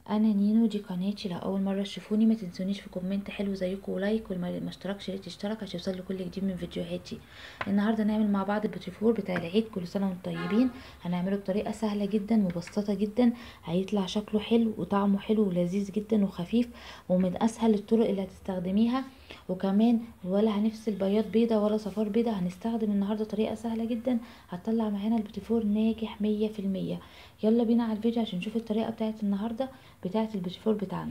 انا نينو دي قناتي لو اول مره تشوفوني ما تنسونيش في كومنت حلو زيكم ولايك واللي ما اشتركش ياريت يشترك عشان يوصل كل جديد من فيديوهاتي النهارده نعمل مع بعض البوتيفور بتاع العيد كل سنه وانتم طيبين هنعمله بطريقه سهله جدا مبسطه جدا هيطلع شكله حلو وطعمه حلو ولذيذ جدا وخفيف ومن اسهل الطرق اللي هتستخدميها وكمان ولا هنفصل بياض بيضة ولا صفار بيضة هنستخدم النهاردة طريقة سهلة جدا هتطلع معانا البوتيفور ناجح مية في المية يلا بينا على الفيديو عشان نشوف الطريقة بتاعت النهاردة بتاعت البوتيفور بتاعنا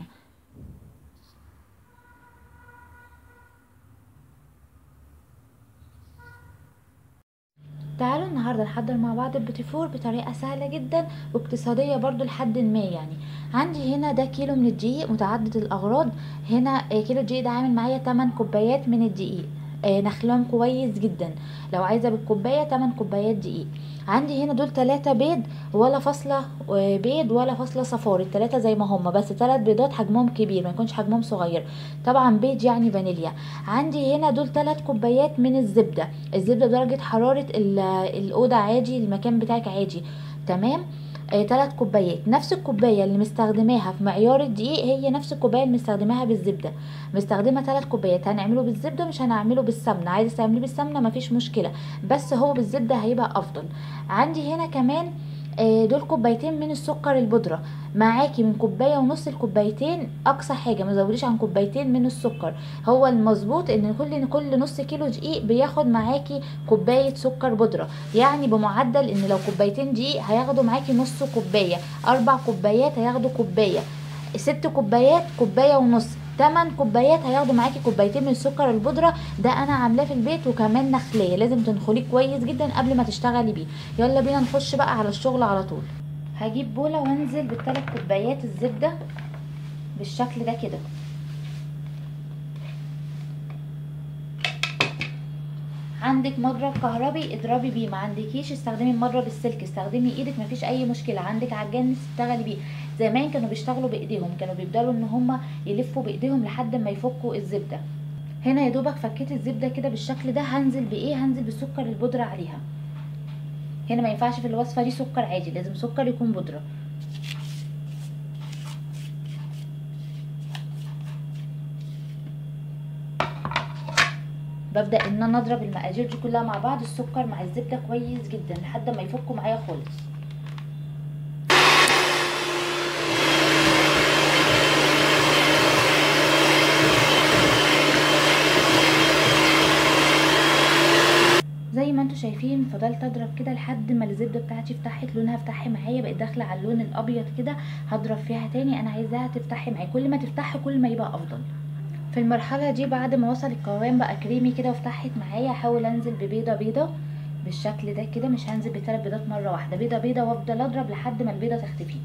تعالوا النهاردة نحضر مع بعض البوتيفور بطريقة سهلة جدا واقتصادية برضو لحد ما يعني عندي هنا ده كيلو من الدقيق متعدد الأغراض هنا كيلو الدقيق ده عامل معايا 8 كوبايات من الدقيق نخلهم كويس جدا لو عايزة بالكوباية 8 كوبايات دقيق عندي هنا دول تلاتة بيض ولا فاصلة بيض ولا فاصلة صفار التلاتة زي ما هما بس تلات بيضات حجمهم كبير ما يكونش حجمهم صغير طبعا بيض يعني فانيليا عندي هنا دول تلات كوبايات من الزبدة الزبدة بدرجة حرارة الأوضة عادي المكان بتاعك عادي تمام آه، تلات كوبايات نفس الكوباية اللي مستخدماها في معيار الدقيق هي نفس الكوباية اللي مستخدماها بالزبدة مستخدمة تلات كوبايات هنعمله بالزبدة مش هنعمله بالسمنة عايزة تعمليه بالسمنة مفيش مشكلة بس هو بالزبدة هيبقى أفضل عندي هنا كمان آه، دول كوبايتين من السكر البودرة معاكي من كوبايه ونص الكوبايتين اقصى حاجه ما تزوديش عن كوبايتين من السكر هو المظبوط ان كل كل نص كيلو دقيق بياخد معاكي كوبايه سكر بودره يعني بمعدل ان لو كوبايتين دقيق هياخدوا معاكي نص كوبايه اربع كوبايات هياخدوا كوبايه ست كوبايات كوبايه ونص 8 كوبايات هياخدوا معاكي كوبايتين من السكر البودره ده انا عاملاه في البيت وكمان نخليه لازم تنخليه كويس جدا قبل ما تشتغلي بيه يلا بينا نخش بقى على الشغل على طول هجيب بوله وانزل بالثلاث كوبايات الزبده بالشكل ده كده عندك مضرب كهربي اضربي بيه ما عندكيش استخدمي المضرب السلك استخدمي ايدك مفيش اي مشكله عندك عجان تشتغلي بيه زمان كانوا بيشتغلوا بايديهم كانوا بيفضلوا ان هم يلفوا بايديهم لحد ما يفكوا الزبده هنا يا دوبك فكيت الزبده كده بالشكل ده هنزل بايه هنزل بالسكر البودره عليها هنا ما ينفعش في الوصفه دي سكر عادي لازم سكر يكون بودره ببدا ان انا اضرب المقادير دي كلها مع بعض السكر مع الزبده كويس جدا لحد ما يفكوا معايا خالص زي ما انتم شايفين فضلت اضرب كده لحد ما الزبده بتاعتي فتحت لونها فتحي معايا بقت داخله على اللون الابيض كده هضرب فيها تاني انا عايزاها تفتحي معايا كل ما تفتحي كل ما يبقى افضل في المرحله دي بعد ما وصل القوام بقى كريمي كده وفتحت معايا هحاول انزل ببيضه بيضه بالشكل ده كده مش هنزل بثلاث بيضات مره واحده بيضه بيضه وافضل اضرب لحد ما البيضه تختفي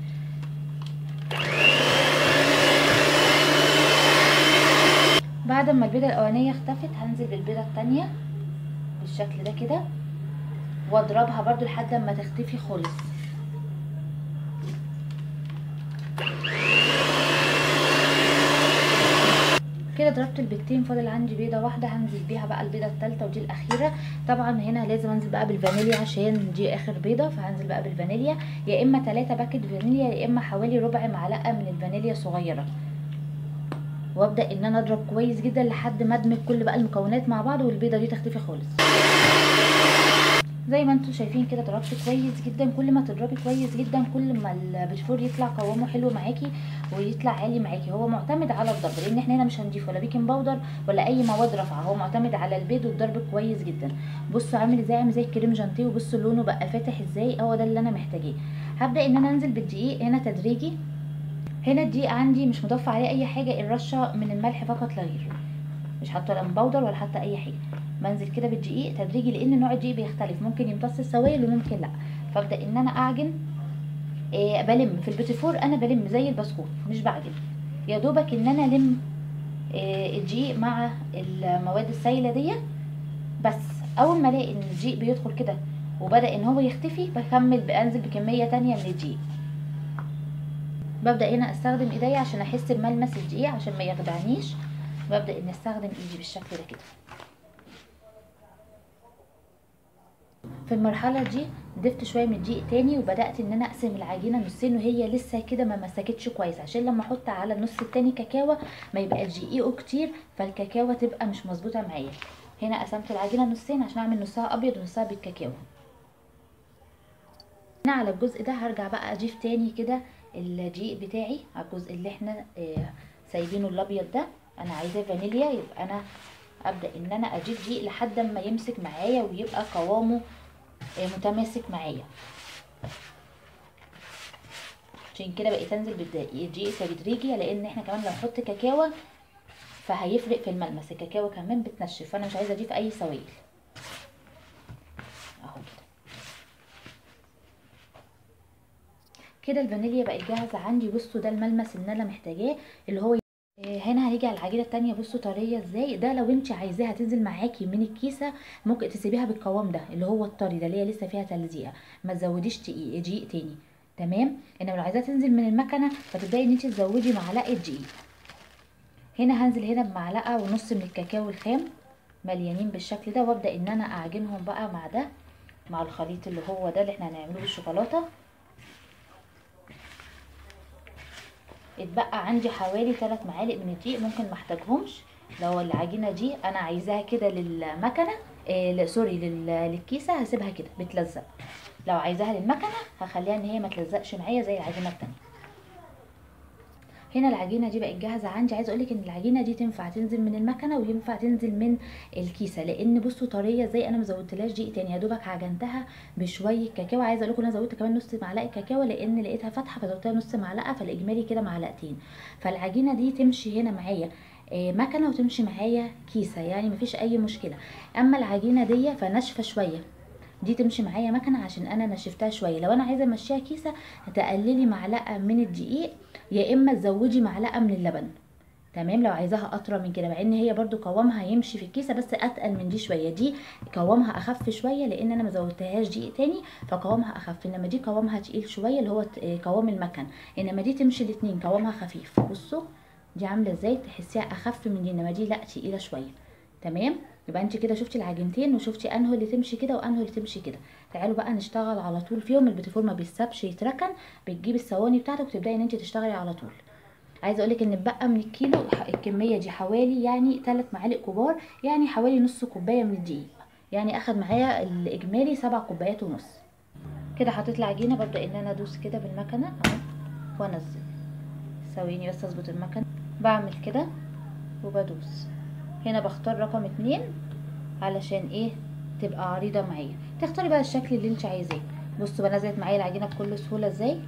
بعد ما البيضه الاولانيه اختفت هنزل بالبيضه الثانيه بالشكل ده كده واضربها برضو لحد ما تختفي خالص كده ضربت البيضتين فاضل عندي بيضه واحده هنزل بيها بقى البيضه الثالثه ودي الاخيره طبعا هنا لازم انزل بقى بالفانيليا عشان دي اخر بيضه فهنزل بقى بالفانيليا يا اما 3 باكت فانيليا يا اما حوالي ربع معلقه من الفانيليا صغيره وابدا ان انا اضرب كويس جدا لحد ما ادمج كل بقى المكونات مع بعض والبيضه دي تختفي خالص زي ما انتم شايفين كده ضربت كويس جدا كل ما تضربي كويس جدا كل ما البشفور يطلع قوامه حلو معاكي ويطلع عالي معاكي هو معتمد على الضرب لان احنا هنا مش هنضيف ولا بيكنج باودر ولا اي مواد رافعه هو معتمد على البيض والضرب كويس جدا بصوا عامل ازاي عامل زي الكريم جانتيه وبصوا لونه بقى فاتح ازاي هو ده اللي انا محتاجاه هبدا ان انا انزل بالدقيق هنا تدريجي هنا الدقيق عندي مش مضاف عليه اي حاجه الرشه من الملح فقط لا غير مش حاطه لا باودر ولا حتى اي حاجه بنزل كده بالدقيق تدريجي لان نوع الدقيق بيختلف ممكن يمتص السوائل وممكن لا فابدا ان انا اعجن إيه بلم في البوتيفور انا بلم زي البسكوت مش بعجن يا دوبك ان انا الم إيه الدقيق مع المواد السائله دي بس اول ما الاقي ان الدقيق بيدخل كده وبدا ان هو يختفي بكمل بانزل بكميه تانية من الدقيق ببدا هنا استخدم ايديا عشان احس بملمس الدقيق عشان ما يخدعنيش ببدا اني استخدم ايدي بالشكل ده كده في المرحله دي ضفت شويه من الدقيق تاني وبدات ان انا اقسم العجينه نصين وهي لسه كده ما مسكتش كويس عشان لما احط على النص التاني كاكاو ما يبقاش دقيقه كتير فالكاكاو تبقى مش مظبوطه معايا هنا قسمت العجينه نصين عشان اعمل نصها ابيض ونصها بالكاكاو هنا على الجزء ده هرجع بقى اضيف تاني كده الدقيق بتاعي على الجزء اللي احنا آه سايبينه الابيض ده انا عايزاه فانيليا يبقى انا ابدا ان انا اضيف دقيق لحد ما يمسك معايا ويبقى قوامه آه متماسك معايا عشان كده بقيت انزل بالدقيق تدريجي لان احنا كمان لو نحط كاكاو فهيفرق في الملمس الكاكاو كمان بتنشف فانا مش عايزه اضيف اي سوائل اهو كده كده الفانيليا بقت جاهزه عندي بصوا ده الملمس اللي انا محتاجاه اللي هو هنا هيجي على العجينه التانية بصوا طريه ازاي ده لو انت عايزاها تنزل معاكي من الكيسه ممكن تسيبيها بالقوام ده اللي هو الطري ده اللي هي لسه فيها تلزيقه ما تزوديش دقيق تاني تمام انما لو عايزاها تنزل من المكنه فتبداي ان انت تزودي معلقه دقيق هنا هنزل هنا بمعلقه ونص من الكاكاو الخام مليانين بالشكل ده وابدا ان انا اعجنهم بقى مع ده مع الخليط اللي هو ده اللي احنا هنعمله بالشوكولاته اتبقى عندي حوالي 3 معالق من الدقيق ممكن ما احتاجهمش لو العجينه دي انا عايزاها كده للمكنه آه سوري للكيسه هسيبها كده بتلزق لو عايزاها للمكنه هخليها ان هي ما تلزقش معايا زي العجينه التانية هنا العجينه دي بقت جاهزه عندي عايزه اقولك ان العجينه دي تنفع تنزل من المكنه وينفع تنزل من الكيسه لان بصوا طريه زي انا ما زودتلهاش دقيق تاني يا دوبك عجنتها بشويه كاكاو عايزه اقول لكم انا زودت كمان نص معلقه كاكاو لان لقيتها فاتحه فزودتها نص معلقه فالاجمالي كده معلقتين فالعجينه دي تمشي هنا معايا مكنه وتمشي معايا كيسه يعني مفيش اي مشكله اما العجينه دي فناشفه شويه دي تمشي معايا مكنه عشان انا نشفتها شويه لو انا عايزه امشيها كيسه هتقللي معلقه من الدقيق يا اما تزودي معلقه من اللبن تمام لو عايزاها اطرى من كده مع ان هي برده قوامها يمشي في الكيسه بس اتقل من دي شويه دي قوامها اخف شويه لان انا ما زودتهاش دقيق تاني فقوامها اخف انما دي قوامها تقيل شويه اللي هو قوام المكن انما دي تمشي الاتنين قوامها خفيف بصوا دي عامله ازاي تحسيها اخف من دي انما دي لا تقيله شويه تمام يبقى انت كده شفتي العجينتين وشفتي انه اللي تمشي كده وانه اللي تمشي كده تعالوا بقى نشتغل على طول فيهم البيتيفور ما بيسابش يتركن بتجيبي الصواني بتاعتك وتبداي ان انت تشتغلي على طول عايزه اقولك ان بقى من الكيلو الكميه دي حوالي يعني 3 معالق كبار يعني حوالي نص كوبايه من الدقيق يعني اخد معايا الاجمالي 7 كوبايات ونص كده حطيت العجينه ببدا ان انا ادوس كده بالمكنه اهو وانزل ثواني بس اظبط المكنه بعمل كده وبدوس هنا بختار رقم اتنين علشان ايه تبقى عريضة معايا تختاري بقى الشكل اللي انت عايزاه بصوا بقى نزلت معايا العجينة بكل سهولة ازاي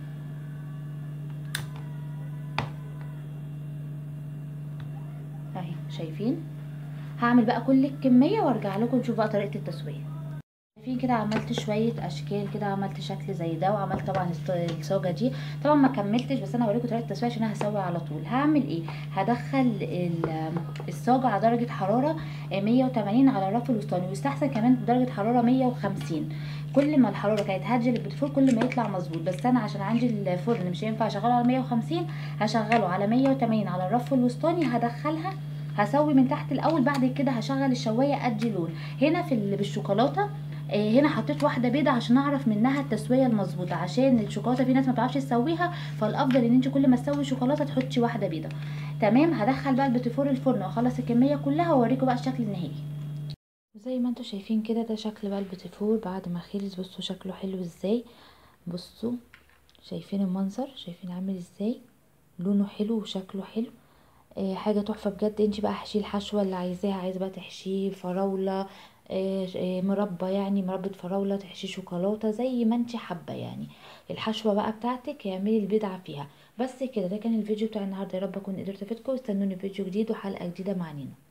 اهي شايفين هعمل بقى كل الكمية وارجع لكم نشوف بقى طريقة التسوية في كده عملت شويه اشكال كده عملت شكل زي ده وعملت طبعا الصاجه دي طبعا ما كملتش بس انا هوريكم طريقه التسويه عشان انا هسوي على طول هعمل ايه هدخل الصاجه على درجه حراره 180 على الرف الوسطاني ويستحسن كمان بدرجه حراره 150 كل ما الحراره كانت هاديه للبتفور كل ما يطلع مظبوط بس انا عشان عندي الفرن مش هينفع اشغله على 150 هشغله على 180 على الرف الوسطاني هدخلها هسوي من تحت الاول بعد كده هشغل الشوايه ادي لون هنا في بالشوكولاته هنا حطيت واحده بيضه عشان اعرف منها التسويه المظبوطه عشان الشوكولاته في ناس ما بتعرفش تسويها فالافضل ان انت كل ما تسوي شوكولاته تحطي واحده بيضه تمام هدخل بقى البيتيفور الفرن واخلص الكميه كلها واوريكم بقى الشكل النهائي زي ما انتم شايفين كده ده شكل بقى البيتيفور بعد ما خلص بصوا شكله حلو ازاي بصوا شايفين المنظر شايفين عامل ازاي لونه حلو وشكله حلو آه حاجه تحفه بجد انت بقى احشيه الحشوه اللي عايزاها عايزه بقى تحشيه فراوله مربى يعني مربى فراوله تحشي شوكولاته زي ما انت حابه يعني الحشوه بقى بتاعتك اعملي البدعه فيها بس كده ده كان الفيديو بتاع النهارده يا رب اكون قدرت افيدكم استنوني فيديو جديد وحلقه جديده مع نينا